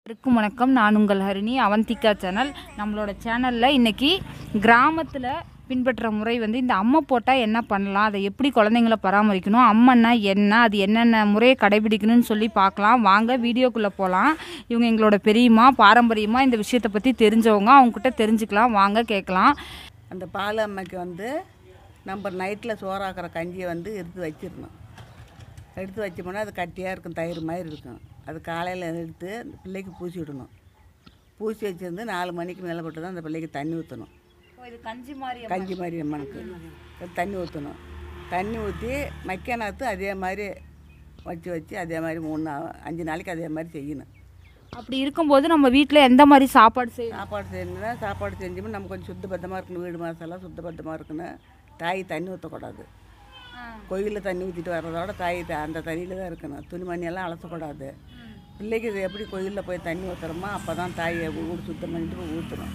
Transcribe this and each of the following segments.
அனைவருக்கும் வணக்கம் நான் உங்கள் ஹரிணி அவந்திகா சேனல் நம்மளோட சேனலில் இன்னைக்கு கிராமத்தில் பின்பற்ற முறை வந்து இந்த அம்மை போட்டால் என்ன பண்ணலாம் அதை எப்படி குழந்தைங்கள பராமரிக்கணும் அம்மன்னா என்ன அது என்னென்ன முறையை கடைபிடிக்கணும்னு சொல்லி பார்க்கலாம் வாங்க வீடியோக்குள்ளே போகலாம் இவங்க எங்களோட பெரியம்மா பாரம்பரியமாக இந்த விஷயத்தை பற்றி தெரிஞ்சவங்க அவங்கக்கிட்ட தெரிஞ்சுக்கலாம் வாங்க கேட்கலாம் அந்த பால் அம்மைக்கு வந்து நம்ம நைட்டில் சோறாக்குற கஞ்சியை வந்து எடுத்து வச்சிடணும் எடுத்து வச்சோம்னா அது கட்டியாக இருக்கும் தயிர் மாதிரி இருக்கும் அது காலையில் எடுத்து அந்த பிள்ளைக்கு பூசி விடணும் பூசி வச்சிருந்து நாலு மணிக்கு மேலே போட்டு தான் அந்த பிள்ளைக்கு தண்ணி ஊற்றணும் இது கஞ்சி மாதிரி கஞ்சி மாதிரி அம்மனுக்கு அது தண்ணி ஊற்றணும் தண்ணி ஊற்றி மக்கிய நாற்று அதே மாதிரி வச்சு வச்சு அதே மாதிரி மூணு நா- அஞ்சு நாளைக்கு அதே மாதிரி செய்யணும் அப்படி இருக்கும்போது நம்ம வீட்டில் எந்த மாதிரி சாப்பாடு செய்யணும் சாப்பாடு செஞ்சோம்னா சாப்பாடு செஞ்சோம்னா நம்ம கொஞ்சம் சுத்தபத்தமாக இருக்கணும் வீடு மாதெல்லாம் சுத்தபத்தமாக இருக்கணும் தாய் தண்ணி ஊற்றக்கூடாது கோயிலில் தண்ணி ஊற்றிட்டு வர்றதோட தாய் த- அந்த தண்ணியில் தான் இருக்கணும் துணிமணியெல்லாம் அலசக்கூடாது பிள்ளைக்கு இது எப்படி கோயிலில் போய் தண்ணி ஊற்றுறோமோ அப்போ தான் தாயை வீடு சுத்தம் பண்ணிட்டு போய் ஊற்றணும்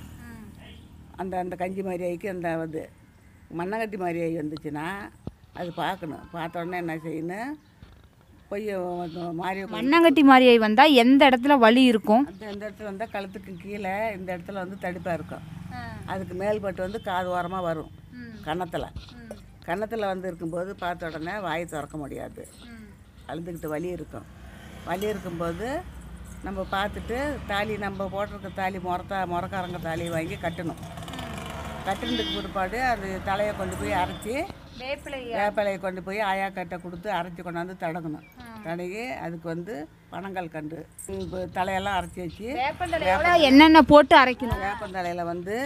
அந்த அந்த கஞ்சி மாதிரியாய்க்கு அந்த இது மண்ணங்கட்டி மாதிரியாய் வந்துச்சுன்னா அது பார்க்கணும் பார்த்த உடனே என்ன செய்யணும் போய் மாறி மண்ணங்கட்டி மாதிரியை வந்தால் எந்த இடத்துல வலி இருக்கும் அந்த இந்த இடத்துல வந்தால் கழுத்துக்கு கீழே இந்த இடத்துல வந்து தடிப்பாக இருக்கும் அதுக்கு மேல்பட்டு வந்து காது ஓரமாக வரும் கன்னத்தில் கன்னத்தில் வந்து இருக்கும்போது பார்த்த உடனே வாய் திறக்க முடியாது அழுதுகிட்டு வலி இருக்கும் வலி இருக்கும்போது நம்ம பார்த்துட்டு தாலி நம்ம போட்டிருக்க தாலி முறத்தா முறக்காரங்க தாலி வாங்கி கட்டணும் கட்டினதுக்கு பிற்பாடு அது தலையை கொண்டு போய் அரைச்சி வேப்பிலையை கொண்டு போய் ஆயா கட்டை கொடுத்து அரைச்சி கொண்டாந்து தடகணும் தடகி அதுக்கு வந்து பனங்கள் கண்டு இப்போ தலையெல்லாம் அரைச்சி வச்சு என்னென்ன போட்டு அரைக்கணும் வேப்பந்தலையில் வந்து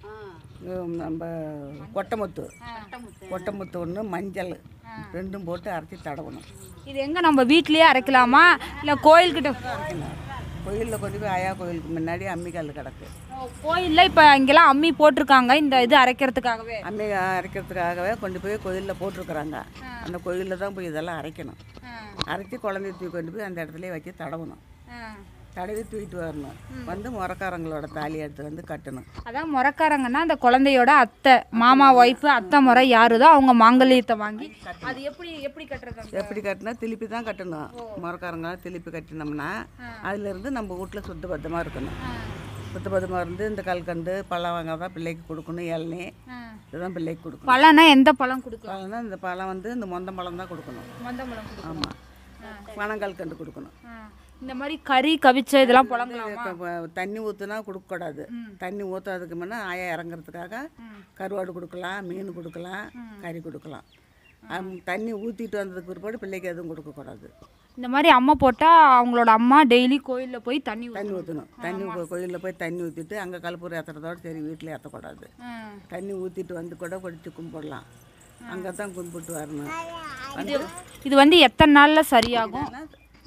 உம், நம்ம கொட்டைமுத்து கொட்டைமுத்து ஒன்று மஞ்சள் ரெண்டும் போட்டு அரைச்சி தடவணும் இது எங்க நம்ம வீட்லயே அரைக்கலாமா இல்ல கோயில்கிட்ட அரைக்கணும் கோயிலில் கொண்டு போய் ஆயா கோயிலுக்கு முன்னாடி அம்மிக்கல் கிடக்கு கோயில்ல இப்ப இங்கெல்லாம் அம்மி போட்டிருக்காங்க இந்த இது அரைக்கிறதுக்காகவே அம்மி அரைக்கிறதுக்காகவே கொண்டு போய் கோயிலில் போட்டிருக்கிறாங்க அந்த கோயிலில் தான் போய் இதெல்லாம் அரைக்கணும் அரைச்சி குழந்தைய தூக்கி கொண்டு போய் அந்த இடத்துலயே வச்சு தடவணும் தடவி தூக்கிட்டு வரணும் வந்து முறக்காரங்களோட தாலி எடுத்து வந்து கட்டணும் அதான் முறக்காரங்கன்னா அந்த குழந்தையோட அத்தை மாமா ஒய்ஃபு அத்தை முறை யாருதோ அவங்க மாங்கல்யத்தை வாங்கி அது எப்படி எப்படி கட்டுறது எப்படி கட்டினா திருப்பி தான் கட்டணும் முறக்காரங்க திருப்பி கட்டினோம்னா அதுலேருந்து நம்ம வீட்டில் சுத்தபத்தமாக இருக்கணும் சுத்தபத்தமாக இருந்து இந்த கல்கண்டு பழம் வாங்க தான் பிள்ளைக்கு கொடுக்கணும் இளநீ இதுதான் பிள்ளைக்கு கொடுக்கணும் பழம்னா எந்த பழம் கொடுக்கலாம் பழம்னா இந்த பழம் வந்து இந்த மொந்த பழம் தான் கொடுக்கணும் மொந்த பழம் கொடுக்கலாம் ஆமாம் பனங்கல்கண்டு கொடுக்கணும் இந்த மாதிரி கறி கவிச்ச இதெல்லாம் புழங்கலாம் க- தண்ணி ஊற்றுனா கொடுக்கக்கூடாது தண்ணி ஊற்றாதுக்கு முன்னே ஆயா இறங்குறதுக்காக கருவாடு கொடுக்கலாம் மீன் கொடுக்கலாம் கறி கொடுக்கலாம் அம், தண்ணி ஊற்றிட்டு வந்ததுக்கு பிற்பாடு பிள்ளைக்கு எதுவும் கொடுக்கக்கூடாது இந்த மாதிரி அம்மா போட்டா அவங்களோட அம்மா டெய்லி கோயில்ல போய் தண்ணி ஊத்தணும். தண்ணி ஊற்றணும் தண்ணி கோயிலில் போய் தண்ணி ஊற்றிட்டு அங்கே கல்பூர் ஏற்றுறதோட சரி வீட்டில் ஏற்றக்கூடாது ம். தண்ணி ஊற்றிட்டு வந்து கூட குடிச்சு கும்பிடலாம் அங்கே தான் கும்பிட்டு வரணும் இது இது வந்து எத்தனை நாள்ல சரியாகும் ஆனா,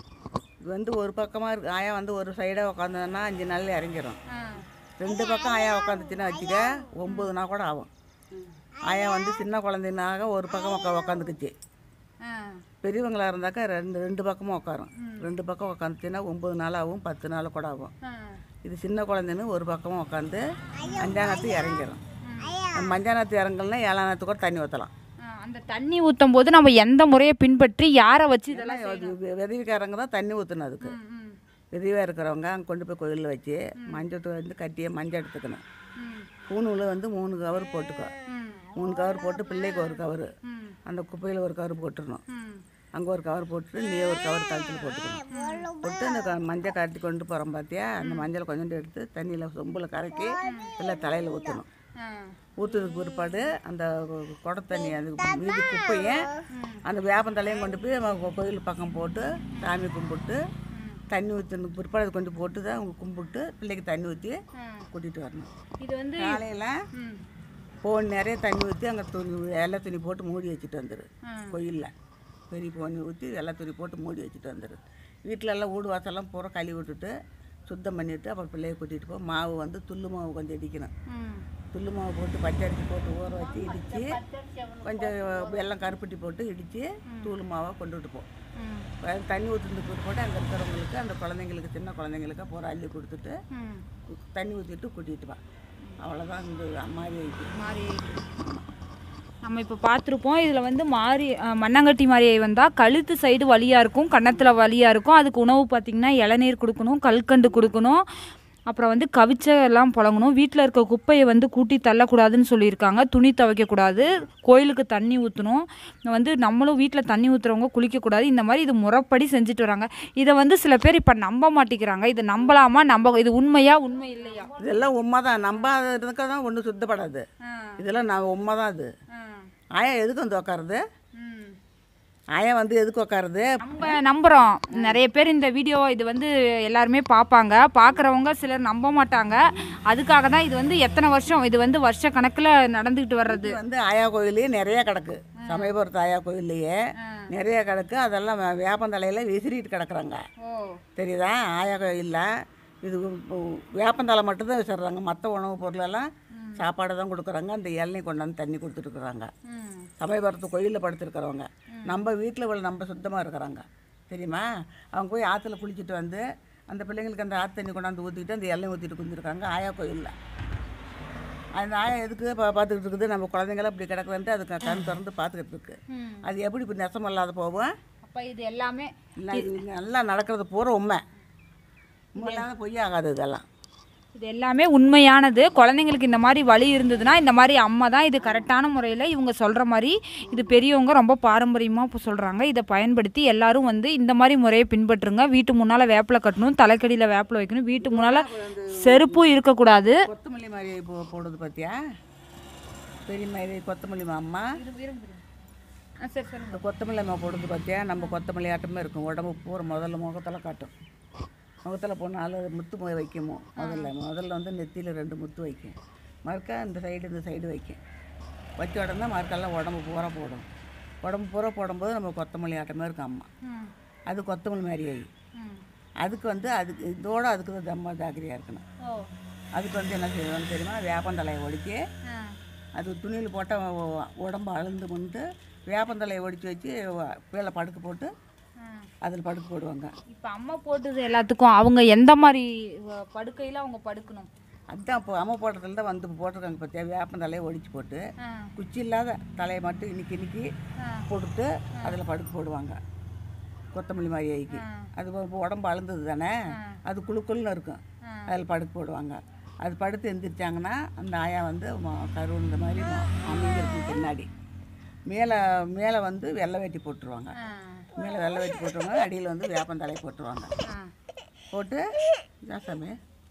இது வந்து ஒரு பக்கமாக இருக்கு ஆயா வந்து ஒரு சைடாக உட்காந்ததுன்னா அஞ்சு நாளில் இறங்கிரும் ரெண்டு பக்கம் ஆயா உட்காந்துச்சுன்னா வச்சுக்க ஒம்பது நாள் கூட ஆகும் ஆயா வந்து சின்ன குழந்தைனாக ஒரு பக்கம் உட்கா உட்காந்துக்குச்சு பெரியவங்களா இருந்தாக்கா ரெண்டு ரெண்டு பக்கமும் உட்காரும் ரெண்டு பக்கம் உட்காந்துச்சுன்னா ஒம்பது நாள் ஆகும் பத்து நாள் கூட ஆகும் இது சின்ன குழந்தைன்னு ஒரு பக்கமாக உட்காந்து அஞ்சானத்து இறங்கிரும் மஞ்சானத்து இறங்கலன்னா ஏழானத்து கூட தண்ணி ஊற்றலாம் அந்த தண்ணி ஊத்தும் போது நம்ம எந்த முறையை பின்பற்றி யாரை வச்சு இதெல்லாம் விதவிக்காரங்க தான் தண்ணி ஊற்றணும் அதுக்கு ம், ம், விதவியாக இருக்கிறவங்க அங்கே கொண்டு போய் கோயிலில் வச்சு மஞ்சள் தூள் வந்து கட்டியே மஞ்சள் எடுத்துக்கணும் ம், பூணூல் வந்து மூணு கவர் போட்டுக்கோ ம், மூணு கவர் போட்டு பிள்ளைக்கு ஒரு கவர் ம், அந்த குப்பையில் ஒரு கவர் போட்டுடணும் ம். அங்கே ஒரு கவர் போட்டுட்டு நீ ஒரு கவர் கழுத்தில் போட்டுக்கணும் போட்டு அந்த க- மஞ்சள் கரைச்சி கொண்டு போகிறோம் பார்த்தியா அந்த மஞ்சள் கொஞ்சோண்டு எடுத்து தண்ணியில் சொம்பில் கரைக்கி இல்லை தலையில் ஊற்றணும் ஆ. ஊற்றுறதுக்கு பிற்பாடு அந்த குட தண்ணி அது மீதி குப்பையை அந்த வேப்பந்தலையும் கொண்டு போய் நம்ம கோயில் பக்கம் போட்டு சாமி கும்பிட்டு தண்ணி ஊற்றினதுக்கு பிற்பாடு அது கொஞ்சம் போட்டு தான் அவங்க கும்பிட்டு பிள்ளைக்கு தண்ணி ஊற்றி கூட்டிகிட்டு வரணும் இது வந்து காலையில் ம், போன் நிறைய தண்ணி ஊற்றி அங்கே துணி வெள்ளை துணி போட்டு மூடி வச்சுட்டு வந்துடு ம். கோயிலில் பெரிய போனி ஊற்றி வெள்ளை துணி போட்டு மூடி வச்சுட்டு வந்துடு வீட்டில எல்லாம் வீடு வாசல்லாம் பூரா கழுவி விட்டுட்டு சுத்தம் பண்ணிவிட்டு அப்புறம் பிள்ளைய கூட்டிகிட்டு போ மாவு வந்து துள்ளு மாவு கொஞ்சம் இடிக்கணும் ம், துள்ளு மாவு போட்டு பச்சரிசி போட்டு ஊற வச்சு இடித்து கொஞ்சம் வெல்லம் கருப்பட்டி போட்டு இடித்து தூள் மாவை கொண்டுட்டு போ ம், அது தண்ணி ஊற்றுறதுக்கு போட்டு அங்கே இருக்கிறவங்களுக்கு அந்த குழந்தைங்களுக்கு சின்ன குழந்தைங்களுக்கு பூரா அள்ளி கொடுத்துட்டு ம். தண்ணி ஊற்றிட்டு கூட்டிகிட்டு வா அவ்வளோதான் இந்த மாதிரி வைக்கும் மாறி நம்ம இப்போ பார்த்துருப்போம் இதில் வந்து மாறி அஹ், மண்ணாங்கட்டி மாரியை வந்தால் கழுத்து சைடு வலியாக இருக்கும் கன்னத்தில் வலியாக இருக்கும் அதுக்கு உணவு பார்த்திங்கன்னா இளநீர் கொடுக்கணும் கல்கண்டு கொடுக்கணும் அப்புறம் வந்து கவிச்ச எல்லாம் புழங்கணும் வீட்டில் இருக்க குப்பையை வந்து கூட்டி தள்ளக்கூடாதுன்னு சொல்லியிருக்காங்க துணி துவைக்கக்கூடாது கோயிலுக்கு தண்ணி ஊற்றணும் வந்து நம்மளும் வீட்டில் தண்ணி ஊற்றுறவங்க குளிக்கக்கூடாது இந்த மாதிரி இது முறைப்படி செஞ்சுட்டு வராங்க இதை வந்து சில பேர் இப்போ நம்ப மாட்டேங்கிறாங்க இது நம்பலாமா நம்ப இது உண்மையா உண்மை இல்லையா இதெல்லாம் உண்மை தான் நம்பாததுக்கு தான் ஒன்றும் சுத்தப்படாது இதெல்லாம் நான் உண்மை தான் அது ஆயா எதுக்கு வந்து உக்காருது ஆயா வந்து எதுக்கு உக்காருது நம்ம நம்புகிறோம் நிறைய பேர் இந்த வீடியோ இது வந்து எல்லாருமே பார்ப்பாங்க பார்க்குறவங்க சிலர் நம்ப மாட்டாங்க அதுக்காக தான் இது வந்து எத்தனை வருஷம் இது வந்து வருஷ கணக்கில் நடந்துக்கிட்டு வர்றது இது வந்து ஆயா கோயிலே நிறைய கிடக்கு சமயபுரத்து ஆயா கோயில்லையே நிறைய கிடக்கு அதெல்லாம் வே- வேப்பந்தலையில் விசிறிட்டு கிடக்குறாங்க தெரியுதா ஆயா கோயிலில் இது இப்போ வேப்பந்தலை மட்டும்தான் விசிறாங்க மற்ற உணவுப் பொருளெல்லாம் சாப்பாடு தான் கொடுக்குறாங்க அந்த இளநீ கொண்டாந்து தண்ணி கொடுத்துருக்குறாங்க சமயபுரத்து கோயிலில் படுத்துருக்குறவங்க நம்ம வீட்டில் உள்ள நம்ம சுத்தமாக இருக்கிறாங்க தெரியுமா அவங்க போய் ஆற்றுல குளிச்சுட்டு வந்து அந்த பிள்ளைங்களுக்கு அந்த ஆற்று தண்ணி கொண்டாந்து ஊற்றிக்கிட்டு அந்த எண்ணெய் ஊற்றிட்டு குந்திருக்காங்க ஆயா கோயிலில் அந்த ஆயா எதுக்கு பா பார்த்துக்கிட்டு இருக்குது நம்ம குழந்தைங்களாம் இப்படி கிடக்குதுன்ட்டு அதுக்கு கண் திறந்து பார்த்துக்கிட்டு இருக்கு அது எப்படி இப்போ நெசம் இல்லாத போகும் அப்போ இது எல்லாமே இல்லை இது நல்லா நடக்கிறது பூரா உண்மை உண்மை இல்லாத பொய் ஆகாது இதெல்லாம் இது எல்லாமே உண்மையானது குழந்தைங்களுக்கு இந்த மாதிரி வலி இருந்ததுன்னா இந்த மாதிரி அம்மா தான் இது கரெக்டான முறையில் இவங்க சொல்கிற மாதிரி இது பெரியவங்க ரொம்ப பாரம்பரியமாக இப்போ சொல்கிறாங்க இதை பயன்படுத்தி எல்லாரும் வந்து இந்த மாதிரி முறையை பின்பற்றுங்க வீட்டு முன்னால் வேப்பிலை கட்டணும் தலைக்கடியில் வேப்பிலை வைக்கணும் வீட்டு முன்னால் செருப்பும் இருக்கக்கூடாது கொத்தமல்லி மாதிரி போ போடுறது பார்த்தியா பெரிய மாதிரி கொத்தமல்லி அம்மா சரி சரி இந்த கொத்தமல்லி அம்மா போடுறது பார்த்தியா நம்ம கொத்தமல்லி ஆட்டமே இருக்கும் உடம்பு பூரா முதல்ல முகத்தில் காட்டும் முகத்தில் போனாலும் அது முத்து போய் வைக்குமோ முதல்ல முதல்ல வந்து நெத்தியில் ரெண்டு முத்து வைக்கும் மறுக்கா இந்த சைடு இந்த சைடு வைக்கும் வச்ச உடனே மறுக்கெல்லாம் உடம்பு பூரா போடும் உடம்பு பூரா போடும்போது நம்ம கொத்தமல்லி ஆட்டமே இருக்கும் அம்மா அது கொத்தமல்லி மாதிரி ஆகி அதுக்கு வந்து அதுக்கு இதோட அதுக்கு தான் தம்மா ஜாக்கிரதையாக இருக்கணும் அதுக்கு வந்து என்ன செய்யணும்னு தெரியுமா வேப்பந்தலையை ஒடிச்சு அது துணியில் போட்டால் உடம்பு அழுந்து கொண்டு வேப்பந்தலையை ஒடிச்சு வச்சு வ- கீழே படுக்க போட்டு அதில் படுக்க போடுவாங்க இப்போ அம்மா போட்டது எல்லாத்துக்கும் அவங்க எந்த மாதிரி படுக்கையில் அவங்க படுக்கணும் அதுதான் இப்போ அம்மா போட்டதில் தான் வந்து போட்டிருக்காங்க பார்த்தியா வேப்பந்தலையை ஒடிச்சு போட்டு குச்சி இல்லாத தலையை மட்டும் இன்னைக்கு இன்னைக்கு போட்டுட்டு அதில் படுக்க போடுவாங்க கொத்தமல்லி மாதிரி ஆகி அது இப்போ உடம்பு அழுந்தது தானே அது குழுக்குள்னு இருக்கும் அதில் படுக்க போடுவாங்க அது படுத்து எந்திரிச்சாங்கன்னா அந்த ஆயா வந்து ம- கருவுந்த மாதிரி ம- அமைதி இருக்கும் பின்னாடி மேலே மேலே வந்து வெள்ளை வேட்டி போட்டுருவாங்க மேலே வெள்ளை வேட்டி போட்டுருவாங்க அடியில் வந்து வேப்பந்தலை போட்டுருவாங்க போட்டு ஜாசாமி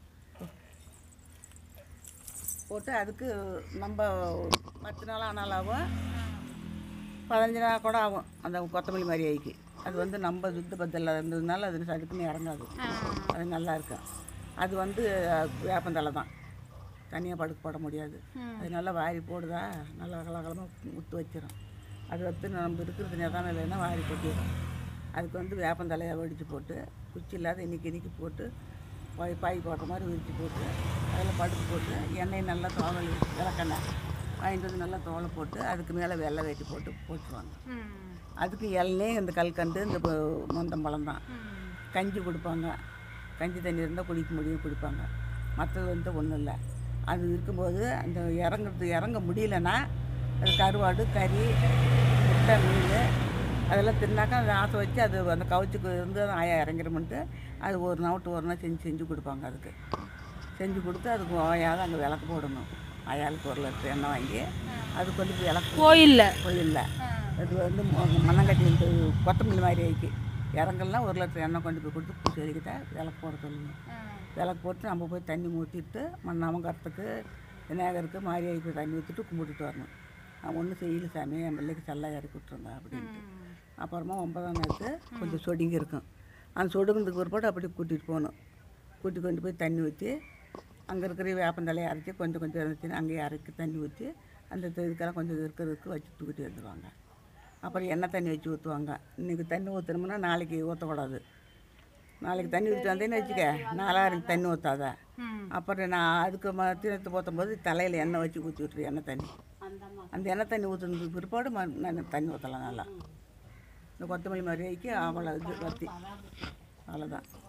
போட்டு அதுக்கு நம்ம பத்து நாள் ஆனாலும் பதினஞ்சு நாள் கூட ஆகும் அந்த கொத்தமல்லி மாதிரி ஆகி அது வந்து நம்ம சுத்த பத்தில் இருந்ததுனால அது சடுக்குன்னு இறங்காது அது நல்லா இருக்கும் அது வந்து அஹ், வேப்பந்தலை தான் தனியாக படுக்க போட முடியாது அது நல்லா வாரி போடுதா நல்லா கலகலமாக முத்து வச்சிரும் அது வந்து நம்ம இருக்கிறது நிதானம் இல்லைன்னா வாரி கொட்டிடும் அதுக்கு வந்து வேப்பந்தலையை வடித்து போட்டு குச்சி இல்லாத இன்னைக்கு இன்னைக்கு போட்டு பாய் பாய் போடுற மாதிரி விரித்து போட்டு அதில் படுத்து போட்டு எண்ணெய் நல்லா தோவல் விளக்கெண்ணெய் வாங்கிட்டு வந்து நல்லா தோலை போட்டு அதுக்கு மேலே வெள்ளை வேட்டி போட்டு போட்டுருவாங்க அதுக்கு இளநீ இந்த கல்கண்டு இந்த ப- மொந்தம்பழம் தான் கஞ்சி கொடுப்பாங்க கஞ்சி தண்ணி இருந்தால் குடிக்க முடியும் குடிப்பாங்க மற்றது வந்து ஒன்றும் இல்லை அது இருக்கும்போது அந்த இறங்குறது இறங்க முடியலன்னா அது கருவாடு கறி முட்டை மீன் அதெல்லாம் தின்னாக்கா அதை ஆசை வச்சு அது அந்த கவுச்சுக்கு இருந்து அது ஆயா இறங்கிடும்ன்ட்டு அது ஒரு நாட்டு ஒரு நாள் செஞ்சு செஞ்சு கொடுப்பாங்க அதுக்கு செஞ்சு கொடுத்து அதுக்கு ஆயாவது அங்கே விளக்கு போடணும் ஆயாளுக்கு ஒரு லிட்டர் எண்ணெய் வாங்கி அது கொண்டு போய் விளக்கு கோயிலில் கோயிலில் அது வந்து மொ- மண்ணங்கட்டி வந்து கொத்தமல்லி மாதிரி ஆக்கி இறங்கலாம் ஒரு லிட்டர் எண்ணெய் கொண்டு போய் கொடுத்து பூச்சி வரைக்கிட்ட விளக்கு போட சொல்லணும் விளக்கு போட்டு நம்ம போய் தண்ணி ஊற்றிட்டு மண்ணாமங்கரத்துக்கு விநாயகருக்கு மாரியாய்க்கு தண்ணி ஊற்றிட்டு கும்பிட்டுட்டு வரணும் நான் ஒன்றும் செய்யல சாமி என் பிள்ளைக்கு செல்லா இறக்கி விட்ருங்க அப்படின்ட்டு அப்புறமா ஒன்பதாம் நாளுக்கு கொஞ்சம் சொடுங்கி இருக்கும் அந்த சொடுங்கினதுக்கு பிற்பாடு அப்படி கூட்டிகிட்டு போகணும் கூட்டி கொண்டு போய் தண்ணி ஊற்றி அங்கே இருக்கிற வேப்பந்தலையை அரைச்சி கொஞ்சம் கொஞ்சம் இருந்துச்சுன்னா அங்கேயே அரைச்சி தண்ணி ஊற்றி அந்த இதுக்கெல்லாம் கொஞ்சம் இருக்கிறதுக்கு வச்சு தூக்கிட்டு வந்துடுவாங்க அப்புறம் எண்ணெய் தண்ணி வச்சு ஊற்றுவாங்க இன்றைக்கி தண்ணி ஊற்றணும்னா நாளைக்கு ஊற்றக்கூடாது நாளைக்கு தண்ணி ஊற்றி வந்தேன்னு வச்சுக்க நாலாயிரம் தண்ணி ஊற்றாத அப்புறம் நான் அதுக்கு ம தீரத்தை போற்றும் போது தலையில் எண்ணெய் வச்சு ஊற்றி விட்டுரு எண்ணெய் தண்ணி அந்த எண்ணெய் தண்ணி ஊற்றுனதுக்கு பிற்பாடு ம நான் தண்ணி ஊற்றலாம் நல்லா இந்த கொத்தமல்லி மாதிரிக்கு அவ்வளோ இது வத்தி அவ்வளோதான்